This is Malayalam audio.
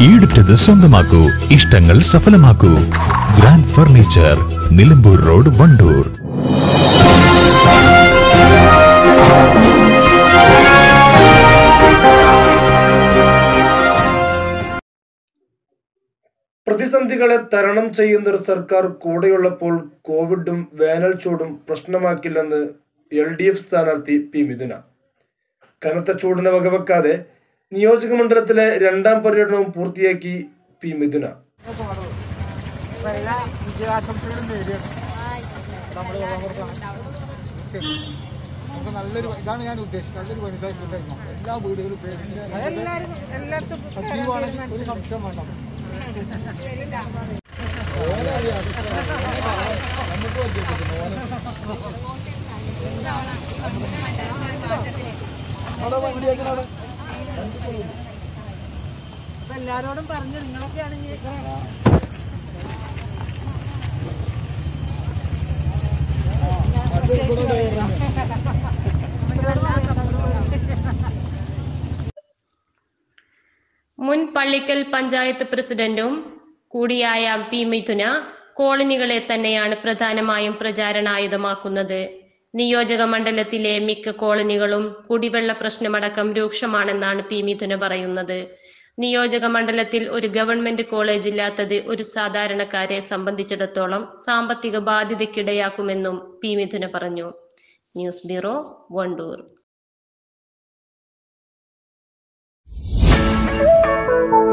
ഈടുറ്റത് സ്വന്തമാക്കൂ ഇഷ്ടങ്ങൾ സഫലമാക്കൂ grand furniture Nilambur road Wandoor പ്രതിസന്ധികളെ തരണം ചെയ്യുന്ന ഒരു സർക്കാർ കൂടെയുള്ളപ്പോൾ കോവിഡും വേനൽ ചൂടും പ്രശ്നമാക്കില്ലെന്ന് എൽ ഡി എഫ് സ്ഥാനാർത്ഥി പി മിഥുന കനത്ത ചൂടിനെ വകവെക്കാതെ നിയോജക മണ്ഡലത്തിലെ രണ്ടാം പര്യടനവും പൂർത്തിയാക്കി പി മിഥുന എല്ലാ വിജയാശംസകളും നേടിയാണ് നമ്മൾ നമുക്ക് നല്ലൊരു ഇതാണ് ഞാൻ ഉദ്ദേശിച്ചത് നല്ലൊരു വനിതാ കൂട്ടായ്മ എല്ലാ വീടുകളും പേരിന്റെ സജീവമാണ് ഒരു സംശയം വേണ്ട നമുക്ക് വലിയ അവിടെ വണ്ടിയൊക്കെ അവിടെ എല്ലാരോടും പറഞ്ഞു നിങ്ങളൊക്കെ ആണെങ്കിൽ അത് ഇവിടെ മുൻ പള്ളിക്കൽ പഞ്ചായത്ത് പ്രസിഡന്റും കൂടിയായ പി മിഥുന കോളനികളെ തന്നെയാണ് പ്രധാനമായും പ്രചാരണായുധമാക്കുന്നത് നിയോജക മണ്ഡലത്തിലെ മിക്ക കോളനികളും കുടിവെള്ള പ്രശ്നമടക്കം രൂക്ഷമാണെന്നാണ് പി മിഥുന പറയുന്നത് നിയോജക മണ്ഡലത്തിൽ ഒരു ഗവൺമെന്റ് കോളേജ് ഇല്ലാത്തത് ഒരു സാധാരണക്കാരെ സംബന്ധിച്ചിടത്തോളം സാമ്പത്തിക ബാധ്യതയ്ക്കിടയാക്കുമെന്നും പി മിഥുന പറഞ്ഞു ന്യൂസ് ബ്യൂറോ വണ്ടൂർ